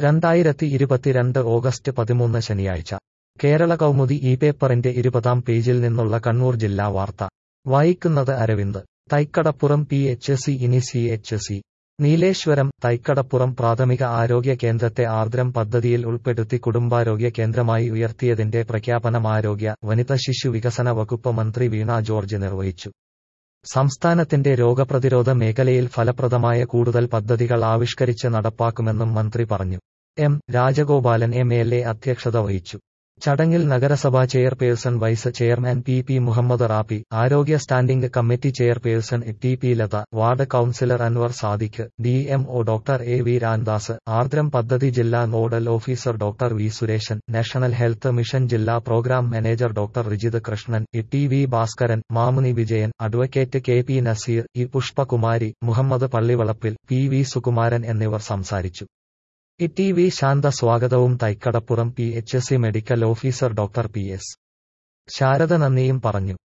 രണ്ടായിരത്തി ഇരുപത്തിരണ്ട് ഓഗസ്റ്റ് പതിമൂന്ന് ശനിയാഴ്ച കേരള കൗമുദി ഈ പേപ്പറിന്റെ ഇരുപതാം പേജിൽ നിന്നുള്ള കണ്ണൂർ ജില്ലാ വാർത്ത വായിക്കുന്നത് Aravind Thaikkadappuram P H C ഇനി C H C Nileshwaram Thaikkadappuram പ്രാഥമിക ആരോഗ്യ കേന്ദ്രത്തെ ആർദ്രം പദ്ധതിയിൽ ഉൾപ്പെടുത്തി കുടുംബാരോഗ്യ കേന്ദ്രമായി ഉയർത്തിയതിന്റെ പ്രഖ്യാപനം ആരോഗ്യ വനിത ശിശു വികസന വകുപ്പ് മന്ത്രി വീണ ജോർജ് നിർവഹിച്ചു സംസ്ഥാനത്തിന്റെ രോഗപ്രതിരോധ മേഖലയിൽ ഫലപ്രദമായ കൂടുതൽ പദ്ധതികൾ ആവിഷ്കരിച്ച് നടപ്പാക്കുമെന്നും മന്ത്രി പറഞ്ഞു M Rajagopalan M L A അധ്യക്ഷത വഹിച്ചു ചടങ്ങിൽ നഗരസഭാ chairperson vice chairman P P Muhammad Rappi ആരോഗ്യ standing committee chairperson T P Latha ward councillor Anwar Sadiq D M O doctor A V Ramdas Ardram പദ്ധതി ജില്ലാ nodal officer doctor V Sureshan national health mission ജില്ലാ programme manager doctor Rijith Krishnan T V Bhaskaran Mamuni Vijayan advocate K P Naseer E Pushpakumari Muhammad Pallivalappil P V Sukumaran എന്നിവർ സംസാരിച്ചു E T V Shantha സ്വാഗതവും Thaikkadappuram P H C medical officer doctor P S Sharada നന്ദിയും പറഞ്ഞു